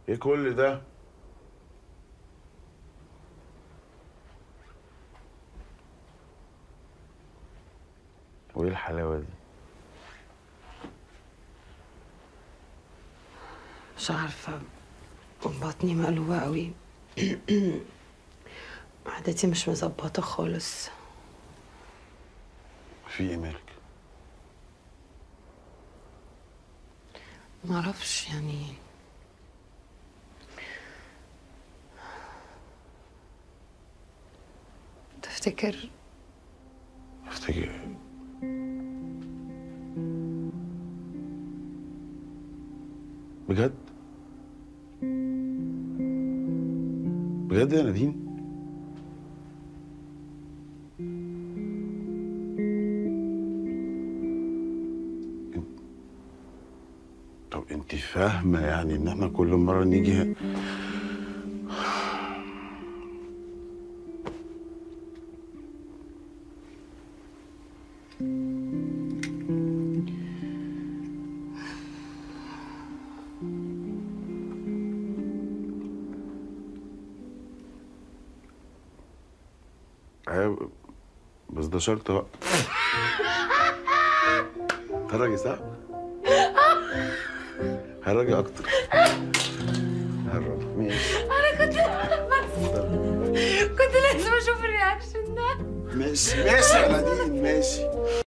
ايه كل ده وايه الحلاوه دي مش عارفة بطني مقلوبة قوي معدتي مش مظبطة خالص في ايه مالك معرفش يعني تفتكر افتكر بجد بجد يا نادين طب انت فاهمه يعني ان احنا كل مره نيجي هنا ايوه بس ده شرط بقى هرجي صح؟ هرجي اكتر هرجي ماشي انا كنت كنت لازم اشوف الرياكشن ده ماشي ماشي يا نادين ماشي